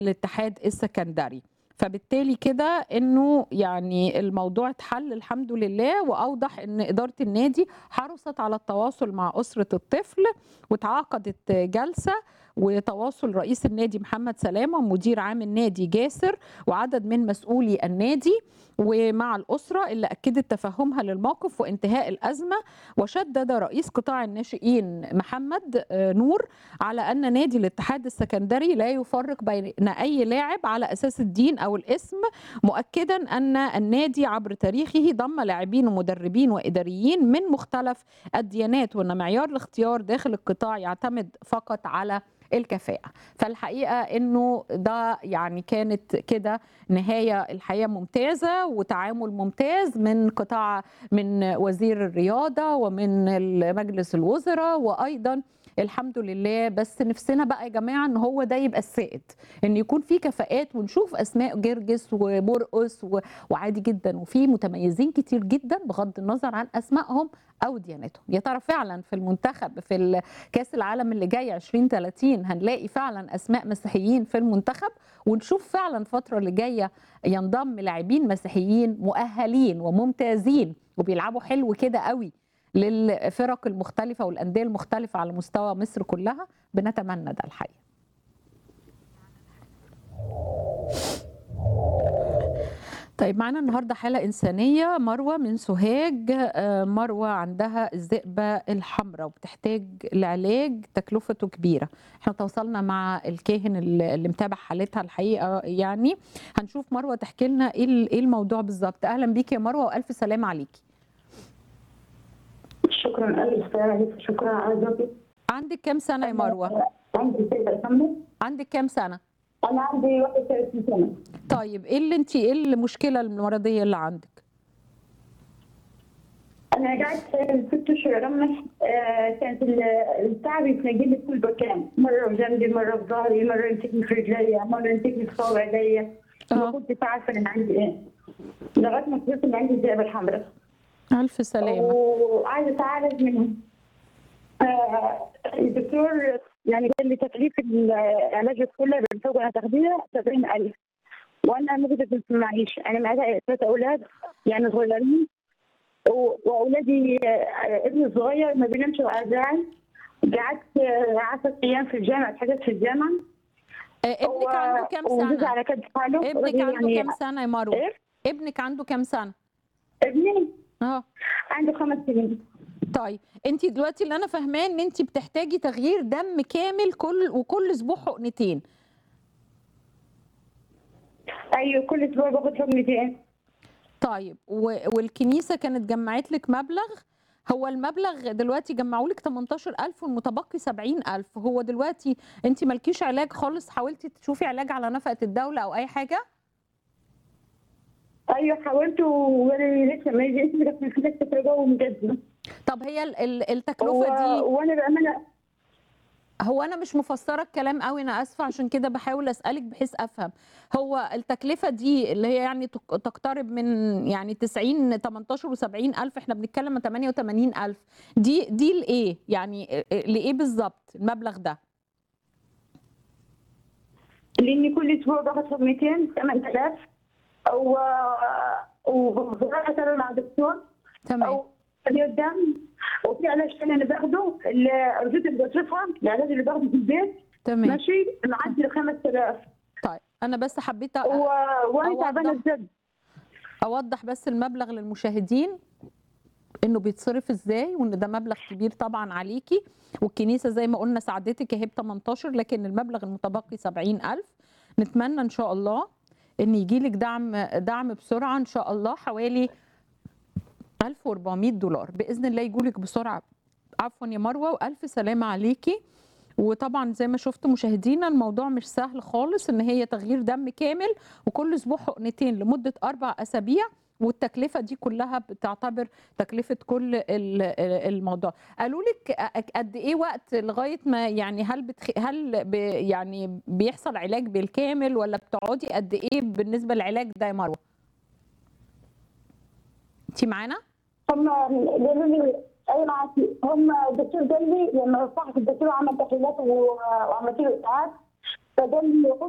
الاتحاد السكندري فبالتالي كده انه يعني الموضوع اتحل الحمد لله واوضح ان اداره النادي حرصت على التواصل مع اسره الطفل واتعقدت جلسه وتواصل رئيس النادي محمد سلامه ومدير عام النادي جاسر وعدد من مسؤولي النادي ومع الاسره اللي اكدت تفهمها للموقف وانتهاء الازمه وشدد رئيس قطاع الناشئين محمد نور على ان نادي الاتحاد السكندري لا يفرق بين اي لاعب على اساس الدين او الاسم مؤكدا ان النادي عبر تاريخه ضم لاعبين ومدربين واداريين من مختلف الديانات وان معيار الاختيار داخل القطاع يعتمد فقط على الكفاءة فالحقيقة انه ده يعني كانت كده نهاية الحقيقة ممتازة وتعامل ممتاز من قطاع من وزير الرياضة ومن مجلس الوزراء وايضا الحمد لله بس نفسنا بقى يا جماعه ان هو ده يبقى السائد ان يكون في كفاءات ونشوف اسماء جرجس ومرقس وعادي جدا وفي متميزين كتير جدا بغض النظر عن اسمائهم او ديانتهم يا ترى فعلا في المنتخب في كاس العالم اللي جاي 2030 هنلاقي فعلا اسماء مسيحيين في المنتخب ونشوف فعلا الفتره اللي جايه ينضم لاعبين مسيحيين مؤهلين وممتازين وبيلعبوا حلو كده قوي للفرق المختلفة والأندية المختلفة على مستوى مصر كلها بنتمنى ده الحقيقة طيب معانا النهارده حالة إنسانية مروة من سوهاج مروة عندها الذئبة الحمراء وبتحتاج لعلاج تكلفته كبيرة احنا تواصلنا مع الكاهن اللي متابع حالتها الحقيقة يعني هنشوف مروة تحكي لنا ايه الموضوع بالظبط أهلا بيكي يا مروة وألف سلام عليكي شكرا ألف شكرا على ذوقك عندك كام سنة يا مروة؟ عندي ستة أكمل عندك كام سنة؟ أنا عندي 31 سنة طيب ايه اللي انت ايه المشكلة المرضية اللي عندك؟ أنا قعدت ست أشهر أرمح آه كانت التعب يتنقل لي في كل مكان مرة في جنبي مرة في ظهري مرة يمسكني في رجليا مرة يمسكني في صوابع ايديا ما كنت عارفة إن عندي إيه لغاية ما اكتشفت إن عندي الذئبة الحمراء ألف سلامة وعايزة أتعالج منها آه الدكتور يعني قال لي تكليف العلاج كله بالفوق هتاخديها 70000 وأنا ما قدرت في المعيش أنا معايا ثلاث أولاد يعني صغيرين وأولادي ابني الصغير ما بينامش وأزعل قعدت 10 أيام في الجامعة اتحجزت في الجامعة ابنك عنده كام سنة؟ على كد حاله ابنك عنده يعني كام سنة يا مروة؟ إيه؟ ابنك عنده كام سنة؟ ابني اه عنده خمس سنين طيب انت دلوقتي اللي انا فاهماه ان انت بتحتاجي تغيير دم كامل كل وكل اسبوع حقنتين ايوه كل اسبوع باخد حقنتين طيب و... والكنيسه كانت جمعت لك مبلغ هو المبلغ دلوقتي جمعوا لك 18000 والمتبقي 70000 هو دلوقتي انت مالكيش علاج خالص حاولتي تشوفي علاج على نفقه الدوله او اي حاجه ايوه حاولت وانا لسه ما جيت بس محتاج تتجاوب جدا طب هي التكلفه و... دي وانا بامانه هو انا مش مفسره الكلام قوي انا اسفه عشان كده بحاول اسالك بحيث افهم هو التكلفه دي اللي هي يعني تقترب من يعني 90 18 و70 الف احنا بنتكلم عن 88 الف دي دي لايه يعني لايه بالظبط المبلغ ده لاني كل اسبوع باخد 200 8000 و وبروح اتابع مع دكتور تمام او قدام وفي علاج ثاني انا باخده الارجوت اللي بصرفها العلاج اللي باخده في البيت تمام ماشي معدي ال 5000 طيب انا بس حبيت أ... و... وانا تعبانه أوضح. بجد اوضح بس المبلغ للمشاهدين انه بيتصرف ازاي وان ده مبلغ كبير طبعا عليكي والكنيسه زي ما قلنا ساعدتك اهي ب 18 لكن المبلغ المتبقي 70000 نتمنى ان شاء الله ان يجي لك دعم دعم بسرعه ان شاء الله حوالي 1400 دولار باذن الله يجولك بسرعه عفوا يا مروه والف سلامه عليكي وطبعا زي ما شفتوا مشاهدينا الموضوع مش سهل خالص ان هي تغيير دم كامل وكل اسبوع حقنتين لمده اربع اسابيع والتكلفه دي كلها بتعتبر تكلفه كل الموضوع قالوا لك قد ايه وقت لغايه ما يعني هل بتخ... هل ب... يعني بيحصل علاج بالكامل ولا بتقعدي قد ايه بالنسبه للعلاج ده يا مروه انت معانا هم قالوا لي ايوه معاكي هم الدكتور قال لي لما رفعت الدكتور عمل تحليلات وعملت له اسعاف فقال لي